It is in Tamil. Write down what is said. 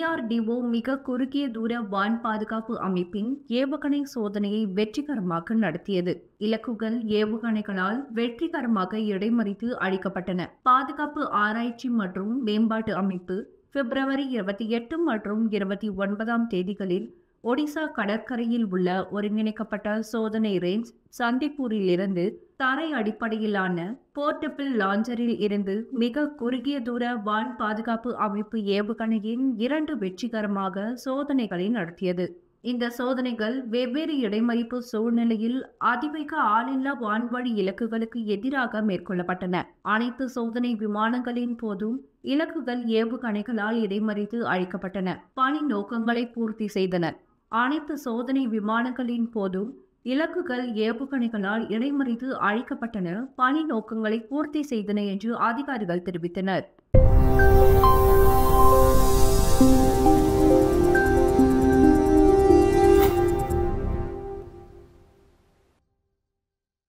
டிஆர்டிஓ மிக குறுகிய தூர வான் பாதுகாப்பு அமைப்பின் ஏவுகணை சோதனையை வெற்றிகரமாக நடத்தியது இலக்குகள் ஏவுகணைகளால் வெற்றிகரமாக இடைமறித்து அழிக்கப்பட்டன பாதுகாப்பு ஆராய்ச்சி மற்றும் மேம்பாட்டு அமைப்பு பிப்ரவரி இருபத்தி எட்டு மற்றும் இருபத்தி ஒன்பதாம் தேதிகளில் ஒடிசா கடற்கரையில் உள்ள ஒருங்கிணைக்கப்பட்ட சோதனை ரேஞ்ச் சந்திப்பூரில் இருந்து தரை அடிப்படையிலான போர்ட்டபிள் லாஞ்சரில் இருந்து மிக குறுகிய தூர வான் பாதுகாப்பு அமைப்பு ஏவுகணையின் இரண்டு வெற்றிகரமாக சோதனைகளை நடத்தியது இந்த சோதனைகள் வெவ்வேறு இடைமறிப்பு சூழ்நிலையில் அதிவேக ஆளில்லா வான்வழி இலக்குகளுக்கு எதிராக மேற்கொள்ளப்பட்டன அனைத்து சோதனை விமானங்களின் போதும் இலக்குகள் ஏவுகணைகளால் இடைமறித்து அழிக்கப்பட்டன பணி நோக்கங்களை பூர்த்தி செய்தன அனைத்து சோதனை விமானங்களின் போதும் இலக்குகள் ஏவுகணைகளால் இடைமறித்து அழிக்கப்பட்டன பணி நோக்கங்களை பூர்த்தி செய்தன என்று அதிகாரிகள் தெரிவித்தனர்